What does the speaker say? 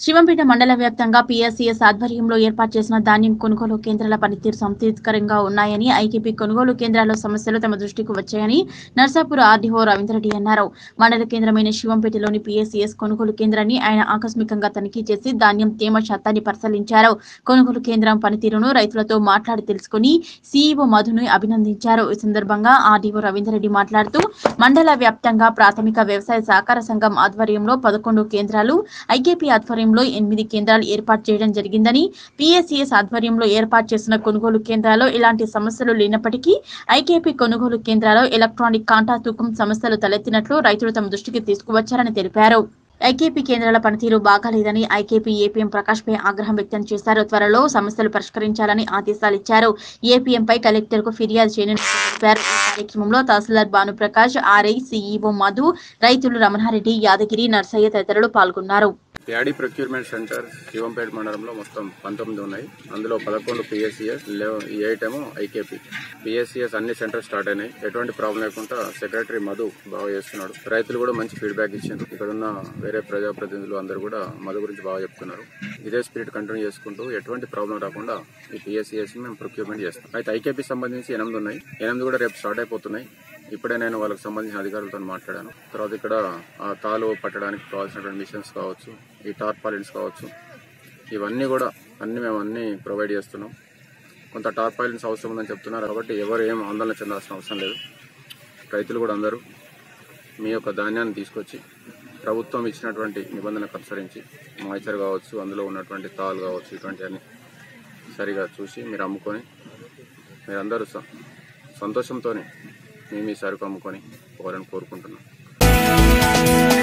శివంపేట మండల వ్యాప్తంగా పీఎస్సీఎస్ ఆధ్వర్యంలో ఏర్పాటు చేసిన ధాన్యం కొనుగోలు కేంద్రాల పనితీరు సంతృప్తికరంగా ఉన్నాయని ఐకేపీ కొనుగోలు కేంద్రాల్లో సమస్యలు తమ దృష్టికి వచ్చాయని నర్సాపూర్ ఆర్డీఓ రవీంద్రరెడ్డి అన్నారు మండల కేంద్రమైన శివంపేటలోని పీఎస్సీఎస్ కొనుగోలు కేంద్రాన్ని ఆయన ఆకస్మికంగా తనిఖీ చేసి ధాన్యం తేమ శాతాన్ని పరిశీలించారు కొనుగోలు కేంద్రం పనితీరును రైతులతో మాట్లాడి తెలుసుకుని సీఈఓ మధును అభినందించారు ఈ సందర్భంగా ఆర్డీఓ రవీంద్రరెడ్డి మాట్లాడుతూ మండల వ్యాప్తంగా ప్రాథమిక వ్యవసాయ సహకార సంఘం ఆధ్వర్యంలో పదకొండు కేంద్రాలు ఐకేపీ ఆధ్వర్యంలో ఎనిమిది కేంద్రాలు ఏర్పాటు చేయడం జరిగిందని పిఎస్సిఎస్ ఆధ్వర్యంలో ఏర్పాటు చేసిన కొనుగోలు కేంద్రాల్లో ఇలాంటి సమస్యలు లేనప్పటికీ ఐకేపీ కొనుగోలు కేంద్రాల్లో ఎలక్ట్రానిక్ కాంటా తూకం సమస్యలు తలెత్తినట్లు రైతులు తమ దృష్టికి తీసుకువచ్చారని తెలిపారు ఐకేపీ కేంద్రాల పనితీరు బాగాలేదని ఐకేపీ ఏపీఎం ప్రకాష్ పై ఆగ్రహం వ్యక్తం చేశారు త్వరలో సమస్యలు పరిష్కరించాలని ఆదేశాలిచ్చారు ఏపీఎం పై కలెక్టర్ కు ఫిర్యాదు చేయనున్నట్లు తెలిపారు ఈ కార్యక్రమంలో తహసీల్దార్ భానుప్రకాష్ ఆర్ఐ సిఈఓ మధు రైతులు రమణారెడ్డి యాదగిరి నర్సయ్య తదితరులు పాల్గొన్నారు ప్యాడీ ప్రొక్యూర్మెంట్ సెంటర్ శివంపేట మండలంలో మొత్తం పంతొమ్మిది ఉన్నాయి అందులో పదకొండు పిఎస్సిఎస్ ఎయిట్ ఏమో ఐకేపీ పిఎస్సిఎస్ అన్ని సెంటర్ స్టార్ట్ అయినాయి ఎటువంటి ప్రాబ్లం లేకుండా సెక్రటరీ మధు బాగా చేస్తున్నాడు రైతులు కూడా మంచి ఫీడ్బ్యాక్ ఇచ్చారు ఇక్కడ ఉన్న వేరే ప్రజాప్రతినిధులు అందరూ కూడా మధు గురించి బాగా చెప్తున్నారు ఇదే స్పిరిట్ కంటిన్యూ చేసుకుంటూ ఎటువంటి ప్రాబ్లం రాకుండా ఈ పిఎస్సిఎస్ మేము ప్రొక్యూర్మెంట్ చేస్తాం అయితే ఐకేపీ సంబంధించి ఎనిమిది ఉన్నాయి ఎనిమిది కూడా రేపు స్టార్ట్ అయిపోతున్నాయి ఇప్పుడే నేను వాళ్ళకి సంబంధించిన అధికారులతో మాట్లాడాను తర్వాత ఇక్కడ ఆ తాలు పట్టడానికి కావాల్సినటువంటి మిషన్స్ కావచ్చు ఈ టార్పాలిన్స్ కావచ్చు ఇవన్నీ కూడా అన్ని మేము అన్ని ప్రొవైడ్ చేస్తున్నాం కొంత టార్పాలిన్స్ అవసరం ఉందని చెప్తున్నారు కాబట్టి ఎవరు ఏం ఆందోళన చెందాల్సిన అవసరం లేదు రైతులు కూడా అందరూ మీ యొక్క ధాన్యాన్ని తీసుకొచ్చి ప్రభుత్వం ఇచ్చినటువంటి నిబంధనకు అనుసరించి మాయిచర్ కావచ్చు అందులో ఉన్నటువంటి తాలు కావచ్చు ఇటువంటివన్నీ సరిగా చూసి మీరు అమ్ముకొని మీరందరూ స- సంతోషంతోనే మీ మీ సరుకు అమ్ముకొని పోవాలని కోరుకుంటున్నాం